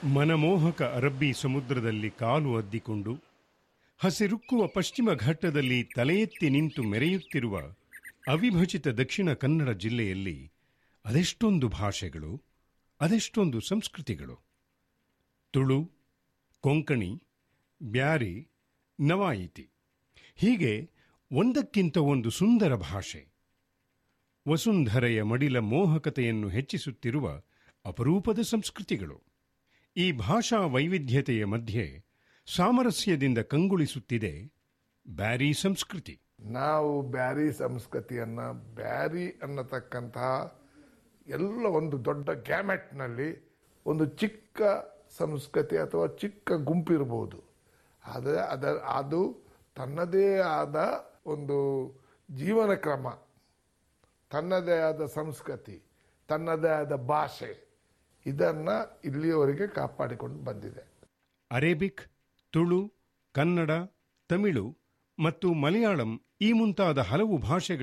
ಮನಮೋಹಕ ಅರಬ್ಬಿ ಸಮುದ್ರದಲ್ಲಿ ಕಾಲು ಅದ್ದಿಕೊಂಡು ಹಸಿರುಕ್ಕುವ ಪಶ್ಚಿಮ ಘಟ್ಟದಲ್ಲಿ ತಲೆ ಎತ್ತಿ ನಿಂತು ಮೆರೆಯುತ್ತಿರುವ ಅವಿಭಜಿತ ದಕ್ಷಿಣ ಕನ್ನಡ ಜಿಲ್ಲೆಯಲ್ಲಿ ಅದೆಷ್ಟೊಂದು ಭಾಷೆಗಳು ಅದೆಷ್ಟೊಂದು ಸಂಸ್ಕೃತಿಗಳು ತುಳು ಕೊಂಕಣಿ ಬ್ಯಾರಿ ನವಾಯಿತಿ ಹೀಗೆ ಒಂದಕ್ಕಿಂತ ಒಂದು ಸುಂದರ ಭಾಷೆ ವಸುಂಧರೆಯ ಮಡಿಲ ಮೋಹಕತೆಯನ್ನು ಹೆಚ್ಚಿಸುತ್ತಿರುವ ಅಪರೂಪದ ಸಂಸ್ಕೃತಿಗಳು ಈ ಭಾಷಾ ವೈವಿಧ್ಯತೆಯ ಮಧ್ಯೆ ಸಾಮರಸ್ಯದಿಂದ ಕಂಗೊಳಿಸುತ್ತಿದೆ ಬ್ಯಾರಿ ಸಂಸ್ಕೃತಿ ನಾವು ಬ್ಯಾರಿ ಸಂಸ್ಕೃತಿಯನ್ನ ಬ್ಯಾರಿ ಅನ್ನತಕ್ಕಂತಹ ಎಲ್ಲ ಒಂದು ದೊಡ್ಡ ಗ್ಯಾಮೆಟ್ನಲ್ಲಿ ಒಂದು ಚಿಕ್ಕ ಸಂಸ್ಕೃತಿ ಅಥವಾ ಚಿಕ್ಕ ಗುಂಪಿರ್ಬೋದು ಆದರೆ ಅದ ಅದು ತನ್ನದೇ ಆದ ಒಂದು ಜೀವನ ಕ್ರಮ ತನ್ನದೇ ಆದ ಸಂಸ್ಕೃತಿ ತನ್ನದೇ ಆದ ಭಾಷೆ ಇದನ್ನ ಇಲ್ಲಿಯವರೆಗೆ ಕಾಪಾಡಿಕೊಂಡು ಬಂದಿದೆ ಅರೇಬಿಕ್ ತುಳು ಕನ್ನಡ ತಮಿಳು ಮತ್ತು ಮಲಯಾಳಂ ಈ ಮುಂತಾದ ಹಲವು ಭಾಷೆಗಳ